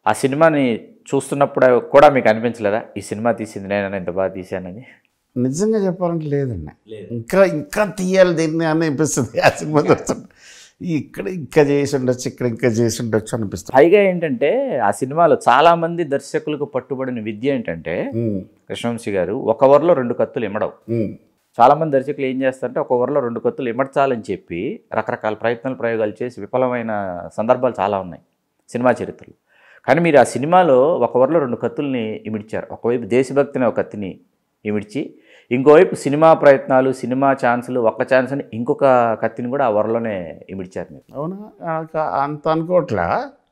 ఆ సినిమాని చూస్తున్నప్పుడు కూడా మీకు అనిపించలేదా ఈ సినిమా తీసింది నేను ఇంత బాగా తీశానని నిజంగా చెప్పాలంటే లేదండి ఇంకా ఇంకా తీయాలి దీన్ని అని అనిపిస్తుంది ఆ సినిమా చూస్తుంటే ఇక్కడ ఇంకా చేసి ఉండొచ్చు ఇక్కడ ఇంకా చేసి ఉండొచ్చు అనిపిస్తుంది పైగా ఏంటంటే ఆ సినిమాలో చాలా మంది దర్శకులకు పట్టుబడిన విద్య ఏంటంటే ఉమ్, కృష్ణవంశీ గారు ఒక ఓవర్లో రెండు కత్తులు ఇమ్మడవు ఉమ్, చాలా మంది దర్శకులు ఏం చేస్తారంటే ఒక ఓవర్లో రెండు కత్తులు ఇమ్మడ్చాలని చెప్పి రకరకాల ప్రయత్నాలు ప్రయోగాలు చేసి విఫలమైన సందర్భాలు చాలా ఉన్నాయి సినిమా చరిత్రలో కానీ మీరు ఆ సినిమాలో ఒక ఓవర్లో రెండు కత్తుల్ని ఇమిడ్చారు ఒకవైపు దేశభక్తిని ఒక కత్తిని ఇమిడ్చి ఇంకోవైపు సినిమా ప్రయత్నాలు సినిమా ఛాన్సులు ఒక్క ఛాన్స్ అని ఇంకొక కత్తిని కూడా ఆ వరలోనే ఇమిడ్చారు మీరు అవునా నాకు అంత అనుకోవట్లా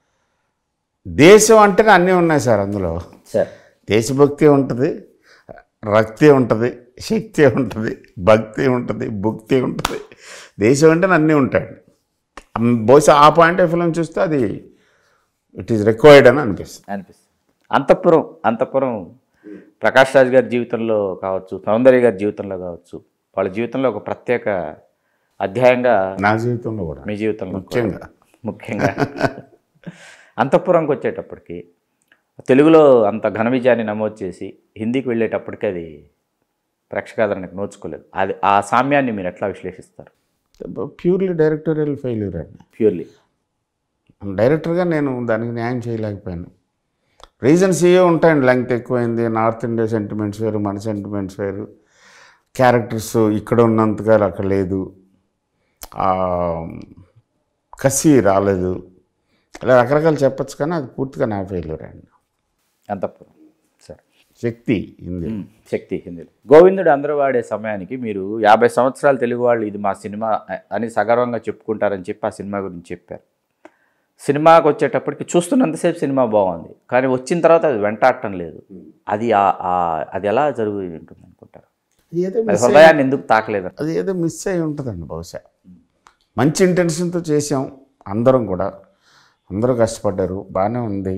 దేశం అంటేనే అన్నీ ఉన్నాయి సార్ అందులో సార్ దేశభక్తి ఉంటుంది రక్తి ఉంటుంది శక్తి ఉంటుంది భక్తి ఉంటుంది భక్తి ఉంటుంది దేశం అంటే అన్నీ ఉంటాయి అమ్, బహుశా ఆ పాయింట్ ఆఫ్ ఫిల్మ్ చూస్తే అది ఇట్ ఈస్ రిక్వైర్డ్ అని అనిపిస్తుంది అనిపిస్తుంది అంతఃపురం అంతఃపురం ప్రకాష్ రాజ్ గారి జీవితంలో కావచ్చు సౌందర్య గారి జీవితంలో కావచ్చు వాళ్ళ జీవితంలో ఒక ప్రత్యేక అధ్యాయంగా నా జీవితంలో కూడా మీ జీవితంలో కూడా. ముఖ్యంగా ముఖ్యంగా అంతఃపురంకి వచ్చేటప్పటికి తెలుగులో అంత ఘన విజయాన్ని నమోదు చేసి హిందీకి వెళ్ళేటప్పటికి అది ప్రేక్షకాదరణకు నోచుకోలేదు అది ఆ సామ్యాన్ని మీరు ఎట్లా విశ్లేషిస్తారు ప్యూర్లీ డైరెక్టోరియల్ ఫెయిల్యూర్ అండి ప్యూర్లీ డైరెక్టర్గా నేను దానికి న్యాయం చేయలేకపోయాను రీజన్స్ ఏ ఉంటాయండి లెంగ్త్ ఎక్కువైంది నార్త్ ఇండియా సెంటిమెంట్స్ వేరు మన సెంటిమెంట్స్ వేరు క్యారెక్టర్స్ ఇక్కడ ఉన్నంతగా అక్కడ లేదు ఆ, కసి రాలేదు ఇలా రకరకాలు చెప్పచ్చు కానీ అది పూర్తిగా నా ఫెయిల్యూర్ అండి అంతఃపురం సరే శక్తి హిందీ ఉమ్, శక్తి హిందీలో గోవిందుడు అందరూ వాడే సమయానికి మీరు యాభై సంవత్సరాలు తెలుగు వాళ్ళు ఇది మా సినిమా అని సగర్వంగా చెప్పుకుంటారని చెప్పి ఆ సినిమా గురించి చెప్పారు సినిమాకి వచ్చేటప్పటికి చూస్తున్నంతసేపు సినిమా బాగుంది కానీ వచ్చిన తర్వాత అది వెంటాడటం లేదు అది ఆ- ఆ- అది ఎలా జరుగు ఉంటుంది అనుకుంటారు అది ఏదో అది మిస్ హృదయాన్ని ఎందుకు తాకలేదు అది ఏదో మిస్ అయి ఉంటుందండి బహుశా మంచి ఇంటెన్షన్తో చేసాం అందరం కూడా అందరూ కష్టపడ్డారు బాగానే ఉంది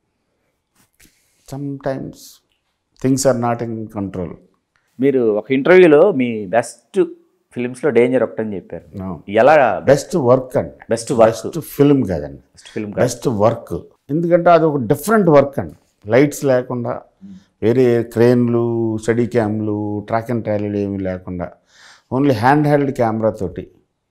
sometimes things are not in control మీరు ఒక ఇంటర్వ్యూలో మీ బెస్ట్ ఫిలిమ్స్లో డేంజర్ ఒకటని చెప్పారు ఎలా బెస్ట్ వర్క్ అండి బెస్ట్ వర్క్ బెస్ట్ ఫిల్మ్ కాదండి బెస్ట్ ఫిల్మ్ బెస్ట్ వర్క్ ఎందుకంటే అది ఒక డిఫరెంట్ వర్క్ అండి లైట్స్ లేకుండా వేరే క్రేన్లు స్టడీ క్యామ్లు ట్రాక్ అండ్ ట్రాలీలు ఏమీ లేకుండా ఓన్లీ హ్యాండ్ హెల్డ్ కెమెరా తోటి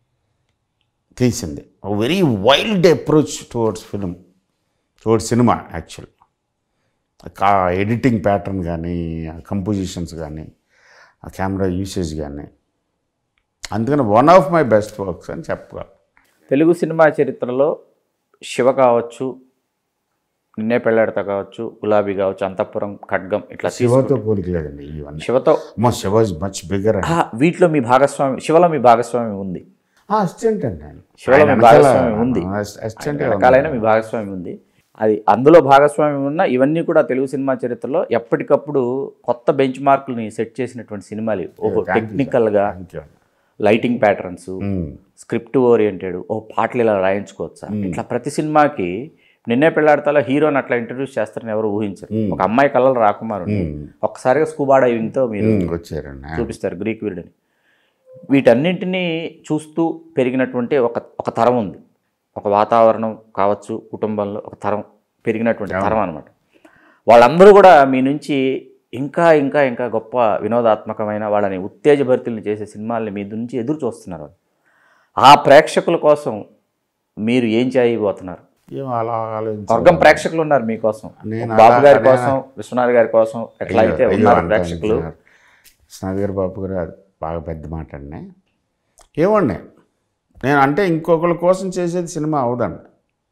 తీసింది very wild approach towards film towards cinema actual కా ఎడిటింగ్ ప్యాటర్న్ కానీ ఆ కంపోజిషన్స్ కానీ ఆ కెమెరా యూసేజ్ కానీ అందుకని one of my best works అని చెప్పగలను తెలుగు సినిమా చరిత్రలో శివ కావచ్చు నిన్నే పెళ్ళాడతా కావచ్చు గులాబీ కావచ్చు అంతఃపురం ఖడ్గం ఇట్లా శివతో పోలికలేదండి ఇవన్నీ శివతో మా శివ ఇస్ మచ్ బిగ్గర్ ఆ, వీటిలో మీ భాగస్వామి శివలో మీ భాగస్వామి ఉంది అసిస్టెంట్ అండి ఆయన. శివలో ఆయన మీ వెనకాల భాగస్వామి ఉంది అసిస్టెంట్ రకాలైన మీ భాగస్వామి ఉంది అది అందులో భాగస్వామి ఉన్న ఇవన్నీ కూడా తెలుగు సినిమా చరిత్రలో ఎప్పటికప్పుడు కొత్త బెంచ్ మార్కుల్ని సెట్ చేసినటువంటి సినిమాలు ఇవి. ఓహో టెక్నికల్గా లైటింగ్ ప్యాటర్న్స్ స్క్రిప్ట్ ఓరియంటెడ్ ఓ పాటలు ఇలా రాయించుకోవచ్చా ఇట్లా ప్రతి సినిమాకి నిన్నే పెళ్ళాడతాలో హీరోని అట్లా ఇంట్రడ్యూస్ చేస్తారని ఎవరు ఊహించరు ఒక అమ్మాయి కళ్ళలో రాకుమారు ఒక్కసారిగా స్కూబా డైవింగ్తో మీరు వచ్చారండి చూపిస్తారు గ్రీక్ వీరుడిని వీటన్నింటినీ చూస్తూ పెరిగినటువంటి ఒక ఒక తరం ఉంది ఒక వాతావరణం కావచ్చు కుటుంబంలో ఒక తరం పెరిగినటువంటి తరం అనమాట వాళ్ళందరూ కూడా మీ నుంచి ఇంకా ఇంకా ఇంకా గొప్ప వినోదాత్మకమైన వాళ్ళని ఉత్తేజభరితుల్ని చేసే సినిమాల్ని మీ నుంచి ఎదురు చూస్తున్నారు వాళ్ళు. ఆ ప్రేక్షకుల కోసం మీరు ఏం చేయబోతున్నారు ఏం అలా ఆలోచించాలి స్వర్గం ప్రేక్షకులు ఉన్నారు మీకోసం నేను బాబు అలా- గారి నేను- కోసం విశ్వనాథ్ గారి కోసం ఎట్లా అయితే ఉన్నారు ప్రేక్షకులు స్నాగర్ బాబు గారు అది బాగా పెద్ద మాట అండి ఏమండి నేను అంటే ఇంకొకరి కోసం చేసేది సినిమా అవదండి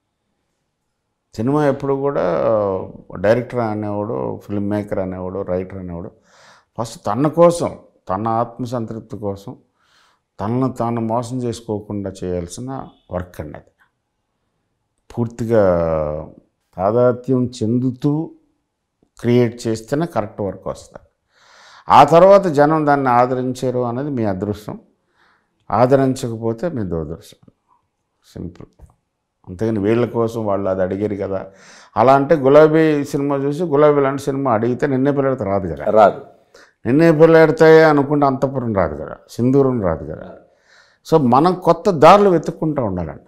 సినిమా ఎప్పుడు కూడా డైరెక్టర్ అనేవాడు ఫిల్మ్ మేకర్ అనేవాడు రైటర్ అనేవాడు ఫస్ట్ తన కోసం తన ఆత్మసంతృప్తి కోసం తనను తాను మోసం చేసుకోకుండా చేయాల్సిన వర్క్ అండి అది పూర్తిగా తాదాత్యం చెందుతూ క్రియేట్ చేస్తేనే కరెక్ట్ వర్క్ వస్తుంది ఆ తర్వాత జనం దాన్ని ఆదరించారు అనేది మీ అదృష్టం ఆదరించకపోతే మీ దురదృష్టం సింపుల్ అంతేగాని వీళ్ళ కోసం వాళ్ళు అది అడిగారు కదా అలా అంటే గులాబీ సినిమా చూసి గులాబీ లాంటి సినిమా అడిగితే నిన్నే పిల్లడితే రాదు కదా రాదు నిన్నే పిల్లడితాయి అనుకుంటే అంతపురం రాదు కదా సింధూరం రాదు కదా సో మనం కొత్త దారులు వెతుక్కుంటూ ఉండాలండి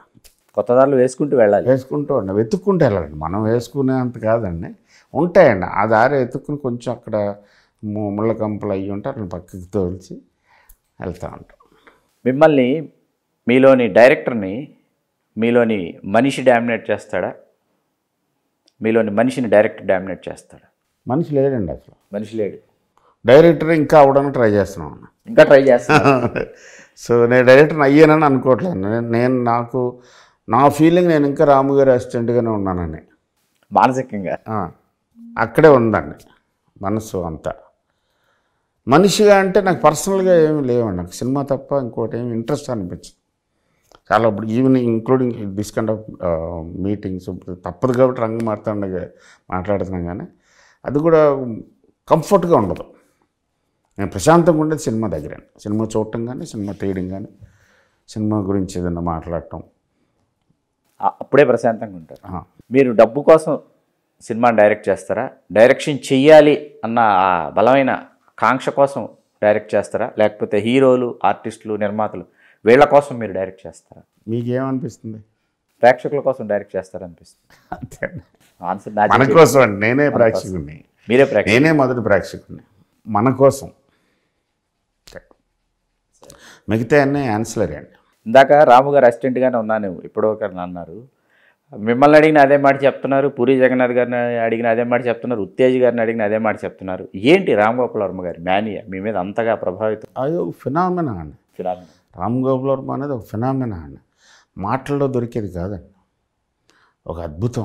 కొత్త దారులు వేసుకుంటూ వెళ్ళాలి వేసుకుంటూ ఉండే వెతుక్కుంటూ వెళ్ళాలండి మనం వేసుకునేంత కాదండి ఉంటాయండి ఆ దారి వెతుక్కుని కొంచెం అక్కడ ము- ముళ్ళ కంపలు అయ్యి ఉంటే అట్లా పక్కకి తోల్చి వెళ్తూ ఉంటాం మిమ్మల్ని మీలోని డైరెక్టర్ని మీలోని మనిషి డామినేట్ చేస్తాడా మీలోని మనిషిని డైరెక్టర్ డామినేట్ చేస్తాడా మనిషి లేడండి అసలు మనిషి లేడు డైరెక్టర్ ఇంకా అవడానికి ట్రై చేస్తున్నాను ఇంకా ట్రై చేస్తా సో నేను డైరెక్టర్ అయ్యానని అనుకోవట్లేదు నేను నేను నాకు నా ఫీలింగ్ నేను ఇంకా రాము గారి అసిస్టెంట్గానే ఉన్నానని మానసికంగా ఆ, అక్కడే ఉందండి మనసు అంతా మనిషిగా అంటే నాకు పర్సనల్గా ఏమి లేవండి నాకు సినిమా తప్ప ఇంకోటి ఏమి ఇంట్రెస్ట్ అనిపించదు చాలా ఇప్పుడు evening including this kind of meetings తప్పదు కాబట్టి రంగు మాట్లాడగా మాట్లాడుతున్నాం కానీ అది కూడా కంఫర్ట్గా ఉండదు నేను ప్రశాంతంగా ఉండేది సినిమా దగ్గర సినిమా చూడటం కానీ సినిమా తీయడం కానీ సినిమా గురించి ఏదైనా మాట్లాడటం ఆ- అప్పుడే ప్రశాంతంగా ఉంటారు ఆ, మీరు డబ్బు కోసం సినిమాని డైరెక్ట్ చేస్తారా డైరెక్షన్ చెయ్యాలి అన్న ఆ బలమైన కాంక్ష కోసం డైరెక్ట్ చేస్తారా లేకపోతే హీరోలు ఆర్టిస్టులు నిర్మాతలు వీళ్ళ కోసం మీరు డైరెక్ట్ చేస్తారా మీకేమనిపిస్తుంది ప్రేక్షకుల కోసం డైరెక్ట్ చేస్తారా అనిపిస్తుంది అంతే ఆన్సర్ నా మన కోసం అండి నేనే ప్రేక్షకుడిని మీరే ప్రేక్షకులు నేనే మొదటి ప్రేక్షకుడిని మన కోసం మిగతా అన్నీ ఆన్సలరీ అండి ఇందాక రాము గారు అసిస్టెంట్గానే ఉన్నాను ఇప్పుడు ఒక అన్నారు మిమ్మల్ని అడిగిన అదే మాట చెప్తున్నారు పూరి జగన్నాథ్ గారిని అడిగిన అదే మాట చెప్తున్నారు ఉత్తేజ్ గారిని అడిగిన అదే మాట చెప్తున్నారు ఏంటి రామ్ గోపాల్ వర్మ గారి మేనియా మీ మీద అంతగా ప్రభావితం అది ఒక ఫినామినా అండి ఫిలామినా. రామ్ గోపాల్ వర్మ అనేది ఒక ఫినామినా అండి మాటల్లో దొరికేది కాదండి ఒక అద్భుతం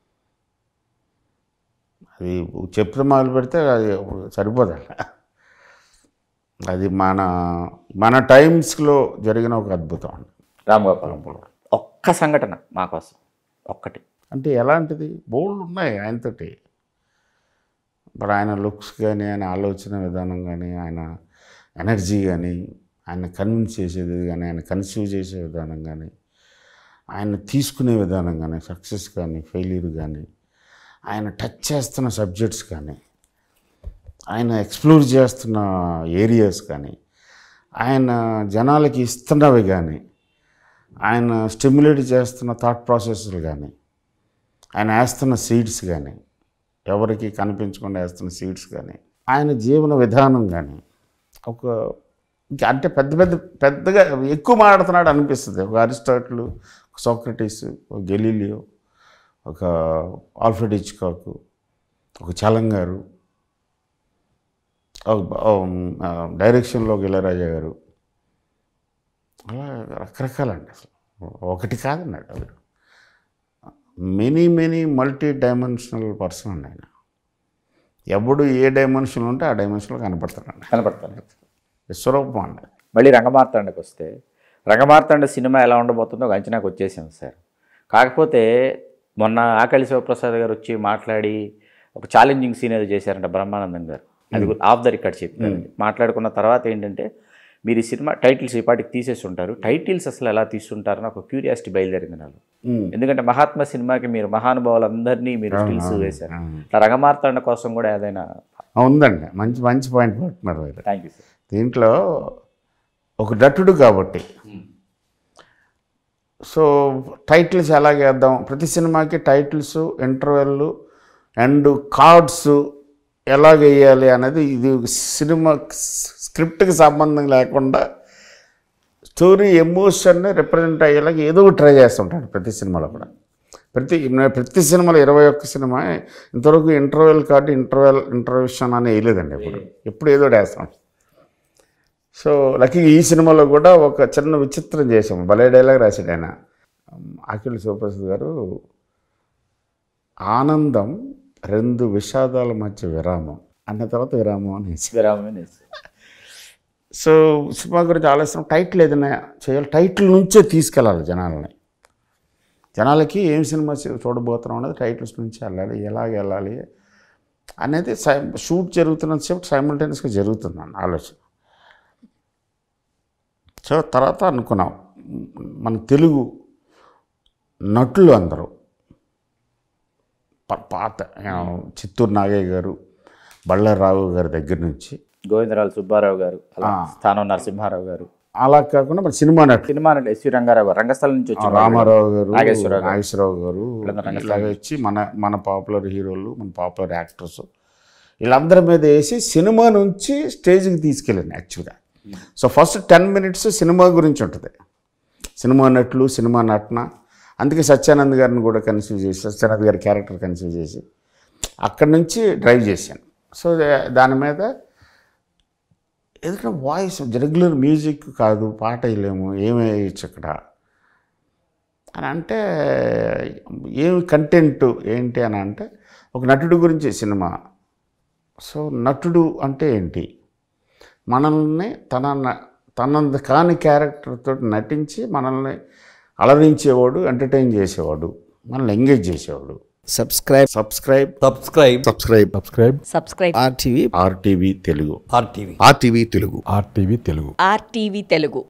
అది చెప్తే మొదలు పెడితే అది సరిపోదండి అది మన మన టైమ్స్లో జరిగిన ఒక అద్భుతం అండి రామ్ గోపాల్ వర్మ ఒక్క సంఘటన మా కోసం ఒక్కటి అంటే ఎలాంటిది బోల్డ్ ఉన్నాయి ఆయనతోటి ఇప్పుడు ఆయన లుక్స్ కానీ ఆయన ఆలోచన విధానం కానీ ఆయన ఎనర్జీ కానీ ఆయన కన్విన్స్ చేసేది కానీ ఆయన కన్సీవ్ చేసే విధానం కానీ ఆయన తీసుకునే విధానం కానీ సక్సెస్ కానీ ఫెయిల్యూర్ కానీ ఆయన టచ్ చేస్తున్న సబ్జెక్ట్స్ కానీ ఆయన ఎక్స్ప్లోర్ చేస్తున్న ఏరియాస్ కానీ ఆయన జనాలకి ఇస్తున్నవి కానీ ఆయన స్టిమ్యులేట్ చేస్తున్న థాట్ ప్రాసెస్లు కానీ ఆయన వేస్తున్న సీడ్స్ కానీ ఎవరికి కనిపించకుండా వేస్తున్న సీడ్స్ కానీ ఆయన జీవన విధానం కానీ ఒక ఇంకా అంటే పెద్ద పెద్ద పెద్దగా ఎక్కువ మాట్లాడుతున్నాడు అనిపిస్తుంది ఒక అరిస్టాటిల్ ఒక సోక్రటీస్ ఒక గెలీలియో ఒక ఆల్ఫ్రెడ్ హిచ్కాక్ ఒక చలంగారు ఒక ఆ, డైరెక్షన్లో ఒక ఇళయరాజా గారు అలా రకరకాలండి అసలు ఒకటి కాదండి అది many many multi dimensional person అండి ఆయన ఎప్పుడు ఏ డైమెన్షన్ ఉంటే ఆ డైమెన్షన్లో కనపడతాడండి కనపడతాను విశ్వరూపం అండి మళ్ళీ రంగమార్తాండకి వస్తే రంగమార్తాండ సినిమా ఎలా ఉండబోతుందో ఒక అంచనాకు వచ్చేసాం సార్ కాకపోతే మొన్న ఆకలి శివప్రసాద్ గారు వచ్చి మాట్లాడి ఒక ఛాలెంజింగ్ సీన్ ఏదో చేశారంట బ్రహ్మానందం గారు అది ఆఫ్ ద రికార్డ్ చెప్పారు మాట్లాడుకున్న తర్వాత ఏంటంటే మీరు ఈ సినిమా టైటిల్స్ ఈ పాటికి తీసేసి ఉంటారు టైటిల్స్ అసలు ఎలా తీసుంటారని ఒక క్యూరియాసిటీ బయలుదేరింది నాకు ఎందుకంటే మహాత్మా సినిమాకి మీరు మహానుభావులందరినీ మీరు స్టిల్స్ వేశారు ఇట్లా రంగమార్తాండ కోసం కూడా ఏదైనా ఆ, ఉందండి మంచి మంచి పాయింట్ పడుతున్నారు మీరు థ్యాంక్ యూ సార్ దీంట్లో ఒక నటుడు కాబట్టి సో టైటిల్స్ ఎలాగ వేద్దాం ప్రతి సినిమాకి టైటిల్స్ ఇంటర్వెల్ అండ్ కార్డ్స్ ఎలాగ వేయాలి అనేది ఇది ఒక సినిమా స్క్రిప్ట్కి సంబంధం లేకుండా స్టోరీ ఎమోషన్ని రిప్రజెంట్ అయ్యేలాగా ఏదో ఒకటి ట్రై చేస్తుంటాడు ప్రతి సినిమాలో కూడా ప్రతి ప్రతి సినిమాలో ఇరవై ఒక్క సినిమా ఇంతవరకు ఇంటర్వెల్ కార్డు ఇంటర్వెల్ ఇంటర్వ్యూషన్ అని వేయలేదండి ఇప్పుడు ఎప్పుడు ఏదో ఒకటి వేస్తాం సో లక్కీ ఈ సినిమాలో కూడా ఒక చిన్న విచిత్రం చేసాం భలే డైలాగ్ రాశాడు ఆయన అఖిల్ శివప్రసాద్ గారు ఆనందం రెండు విషాదాల మధ్య విరామం అన్న తర్వాత విరామం అని వేశాడు. విరామమే సో సినిమా గురించి ఆలోచన టైటిల్ ఏదైనా చేయాలి టైటిల్ నుంచే తీసుకెళ్ళాలి జనాలని జనాలకి ఏం సినిమా చూ- చూడబోతున్నాం అనేది టైటిల్స్ నుంచి వెళ్ళాలి ఎలాగ వెళ్ళాలి అనేది సై షూట్ జరుగుతున్నంతసేపు సైమల్టేనియస్గా జరుగుతుందండి ఆలోచన సో తర్వాత అనుకున్నాం మన తెలుగు నటులు అందరూ ప- పాత ఆ, చిత్తూరు నాగయ్య గారు బళ్ళారావు గారి దగ్గర నుంచి గోవిందరావు సుబ్బారావు గారు అలా స్థానం నరసింహారావు గారు అలా కాకుండా మన సినిమా నటుడు సినిమా నటుడు ఎస్వి రంగారావు గారు, రంగస్థలం నుంచి వచ్చిన వాళ్ళు. రామారావు గారు నాగేశ్వరరావు గారు. నాగేశ్వరరావు గారు ఇలాగ వచ్చి మన మన పాపులర్ హీరోలు మన పాపులర్ యాక్టర్స్ వీళ్ళందరి మీద వేసి సినిమా నుంచి స్టేజ్కి తీసుకెళ్ళాను యాక్చువల్గా so first ten minutes cinema గురించి ఉంటుంది సినిమా నటులు సినిమా నటన అందుకే సత్యానంద్ గారిని కూడా కన్సీవ్ చేసి సత్యానంద్ గారి క్యారెక్టర్ కన్సీవ్ చేసి అక్కడి నుంచి డ్రైవ్ చేశాను సో దా- దాని మీద ఎందుకంటే వాయిస్ రెగ్యులర్ మ్యూజిక్ కాదు పాట వేయలేము ఏమి వేయచ్చు ఇక్కడ అని అంటే ఏమి కంటెంట్ ఏంటి అని అంటే ఒక నటుడు గురించి సినిమా సో నటుడు అంటే ఏంటి మనల్ని తన న- తన కాని క్యారెక్టర్తో నటించి మనల్ని అలరించేవాడు ఎంటర్టైన్ చేసేవాడు మనల్ని ఎంగేజ్ చేసేవాడు subscribe subscribe subscribe subscribe subscribe subscribe RTV RTV Telugu RTV RTV Telugu RTV Telugu RTV Telugu